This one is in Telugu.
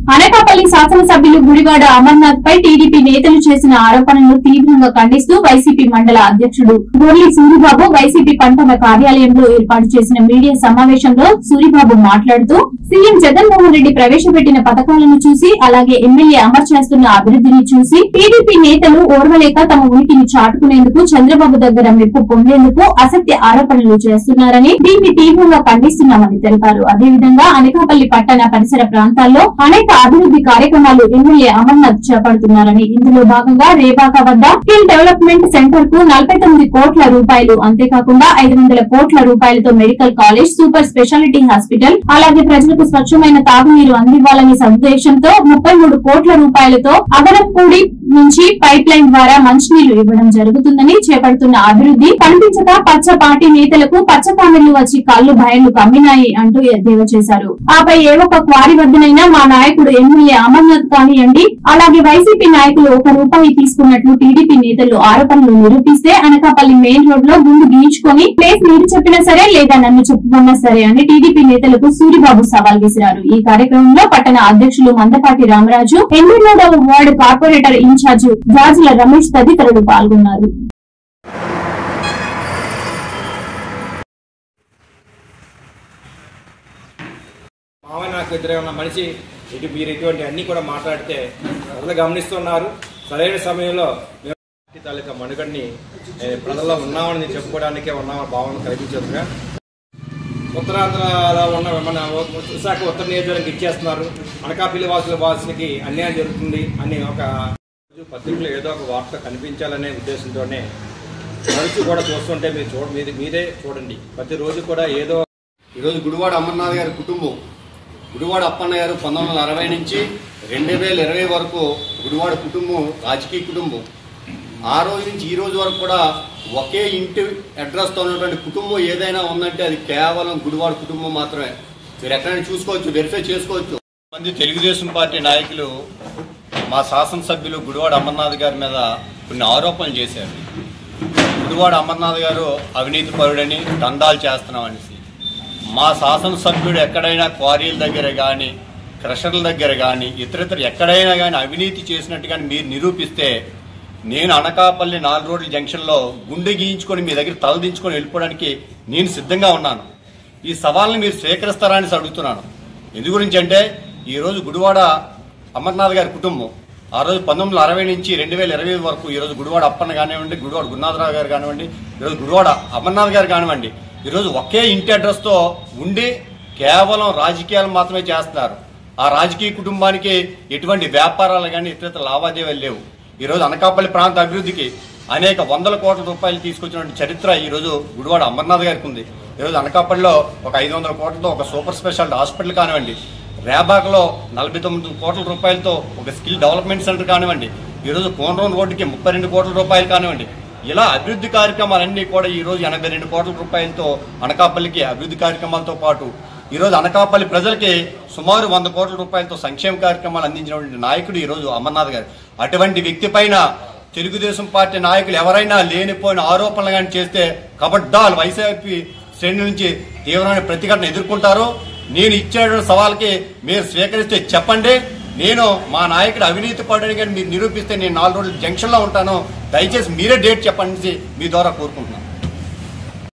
అనకాపల్లి శాసనసభ్యులు గుడివాడ అమర్నాథ్ పై టీడీపీ నేతలు చేసిన ఆరోపణలను తీవ్రంగా ఖండిస్తూ వైసీపీ మండల అధ్యక్షుడు గొర్లి సూరిబాబు వైసీపీ పంటల కార్యాలయంలో ఏర్పాటు చేసిన మీడియా సమావేశంలో సూరిబాబు మాట్లాడుతూ సీఎం జగన్మోహన్ రెడ్డి ప్రవేశపెట్టిన పథకాలను చూసి అలాగే ఎమ్మెల్యే అమలు చేస్తున్న అభివృద్ధిని చూసి టీడీపీ నేతలు ఓర్వలేక తమ ఉనికిని చాటుకునేందుకు చంద్రబాబు దగ్గర మెప్పు పొందేందుకు అసత్య ఆరోపణలు చేస్తున్నారని దీన్ని తీవ్రంగా ఖండిస్తున్నామని తెలిపారు అదేవిధంగా అనకాపల్లి పట్టణ పరిసర ప్రాంతాల్లో అనేక అభివృద్ధి కార్యక్రమాలు ఎమ్మెల్యే అమర్నాథ్ చేపడుతున్నారని ఇందులో భాగంగా రేబాక వద్ద స్కిల్ డెవలప్మెంట్ సెంటర్ కు నలభై తొమ్మిది కోట్ల రూపాయలు అంతేకాకుండా ఐదు వందల కోట్ల రూపాయలతో medical college super speciality hospital అలాగే ప్రజలకు స్వచ్ఛమైన తాగునీరు అందివ్వాలనే సదుద్దేశంతో ముప్పై మూడు కోట్ల రూపాయలతో అగరపూడి నుంచి పైప్ లైన్ ద్వారా మంచినీళ్లు ఇవ్వడం జరుగుతుందని చేపడుతున్న అభివృద్ధి కనిపించక పచ్చ పార్టీ నేతలకు పచ్చ కామెర్లు వచ్చి కళ్ళు భయలు కమ్మినాయి అంటూ ఎద్దేవా చేశారు ఆపై ఏ ఒక్క క్వారీ వద్దనైనా మా నాయకుడు ఎమ్మెల్యే అమర్నాథ్ కానియండి అలాగే వైసీపీ నాయకులు ఒక రూపాయి తీసుకున్నట్లు టీడీపీ నేతలు ఆరోపణలు నిరూపిస్తే అనకాపల్లి మెయిన్ రోడ్ లో గుండు గీయించుకొని ప్లేస్ మీరు చెప్పినా సరే లేదా నన్ను చెప్పుకున్నా సరే అని టీడీపీ నేతలకు సూరిబాబు సవాల్ విసిరారు ఈ కార్యక్రమంలో పట్టణ అధ్యక్షులు మందపాటి రామరాజు ఎనిమిది మూడవ ward corporator incharge Gajula Ramesh తదితరులు పాల్గొన్నారు మామయ్య నాకు ఇద్దరే ఉన్న మనిషి ఇటు మీరు ఇటువంటి అన్ని కూడా మాట్లాడితే ప్రజలు గమనిస్తున్నారు సరైన సమయంలో మేము పార్టీ తాలూకా మనుగడిని ఏ, ప్రజల్లో ఉన్నామని చెప్పుకోవడానికే ఉన్నామని భావన కల్పించదుగా ఉత్తరాంధ్రలో ఉన్న మన విశాఖ ఉత్తర నియోజకవర్గానికి ఇచ్చేస్తున్నారు అనకాపల్లి వాసుల వాసులకి అన్యాయం జరుగుతుంది అని ఒక రోజు పత్రికలో ఏదో ఒక వార్త కనిపించాలనే ఉద్దేశంతోనే తరచూ కూడా చూస్తుంటే మీరు చూడ మీది మీరే చూడండి ప్రతిరోజు కూడా ఏదో ఈరోజు గుడివాడ అమర్నాథ్ గారి కుటుంబం గుడివాడ అప్పన్న గారు పంతొమ్మిది వందల అరవై నుంచి రెండు వేల ఇరవై వరకు గుడివాడ కుటుంబం రాజకీయ కుటుంబం ఆ రోజు నుంచి ఈ రోజు వరకు కూడా ఒకే ఇంటి అడ్రస్తో ఉన్నటువంటి కుటుంబం ఏదైనా ఉందంటే అది కేవలం గుడివాడ కుటుంబం మాత్రమే మీరు ఎక్కడైనా చూసుకోవచ్చు వెరిఫై చేసుకోవచ్చు మంది తెలుగుదేశం పార్టీ నాయకులు మా శాసనసభ్యులు గుడివాడ అమర్నాథ్ గారి మీద కొన్ని ఆరోపణలు చేశారు గుడివాడ అమర్నాథ్ గారు అవినీతి పరుడని దందాలు చేస్తున్నామనేసి మా శాసనసభ్యుడు ఎక్కడైనా క్వారీల దగ్గర కానీ క్రషర్ల దగ్గర కానీ ఇతరితర ఎక్కడైనా కానీ అవినీతి చేసినట్టు కానీ మీరు నిరూపిస్తే నేను అనకాపల్లి నాలుగు రోడ్ల జంక్షన్లో గుండె గీయించుకొని మీ దగ్గర తలదించుకొని వెళ్ళిపోవడానికి నేను సిద్ధంగా ఉన్నాను ఈ సవాల్ని మీరు స్వీకరిస్తారా అని అడుగుతున్నాను ఎందు గురించి అంటే ఈరోజు గుడివాడ అమర్నాథ్ గారి కుటుంబం ఆ రోజు పంతొమ్మిది వందల అరవై నుంచి రెండు వేల ఇరవై వరకు ఈరోజు గుడివాడ అప్పన్న కానివ్వండి గుడివాడ గురునాథరావు గారు కానివ్వండి ఈరోజు గుడివాడ అమర్నాథ్ గారు కానివ్వండి ఈరోజు ఒకే ఇంటి అడ్రస్తో ఉండి కేవలం రాజకీయాలు మాత్రమే చేస్తున్నారు ఆ రాజకీయ కుటుంబానికి ఎటువంటి వ్యాపారాలు కానీ ఇతర లావాదేవీలు లేవు ఈరోజు అనకాపల్లి ప్రాంత అభివృద్ధికి అనేక వందల కోట్ల రూపాయలు తీసుకొచ్చినటువంటి చరిత్ర ఈరోజు గుడివాడ అమర్నాథ్ గారికి ఉంది ఈరోజు అనకాపల్లిలో ఒక ఐదు వందల కోట్లతో ఒక సూపర్ స్పెషాలిటీ హాస్పిటల్ కానివ్వండి రేబాక్లో నలభై తొమ్మిది కోట్ల రూపాయలతో ఒక స్కిల్ డెవలప్మెంట్ సెంటర్ కానివ్వండి ఈరోజు కోనరోన్ రోడ్డుకి ముప్పై రెండు కోట్ల రూపాయలు కానివ్వండి ఇలా అభివృద్ధి కార్యక్రమాలన్నీ కూడా ఈ రోజు ఎనభై రెండు కోట్ల రూపాయలతో అనకాపల్లికి అభివృద్ధి కార్యక్రమాలతో పాటు ఈరోజు అనకాపల్లి ప్రజలకి సుమారు వంద కోట్ల రూపాయలతో సంక్షేమ కార్యక్రమాలు అందించినటువంటి నాయకుడు ఈరోజు అమర్నాథ్ గారు అటువంటి వ్యక్తి పైన తెలుగుదేశం పార్టీ నాయకులు ఎవరైనా లేనిపోయిన ఆరోపణలు కానీ చేస్తే కబడ్డాలు వైసీపీ శ్రేణి నుంచి తీవ్రమైన ప్రతిఘటన ఎదుర్కొంటారు నేను ఇచ్చే సవాల్కి మీరు స్వీకరిస్తే చెప్పండి నేను మా నాయకుడు అవినీతి పడని కానీ మీరు నిరూపిస్తే నేను నాలుగు రోజులు జంక్షన్లో ఉంటాను దయచేసి మీరే డేట్ చెప్పండి మీ ద్వారా కోరుకుంటున్నాను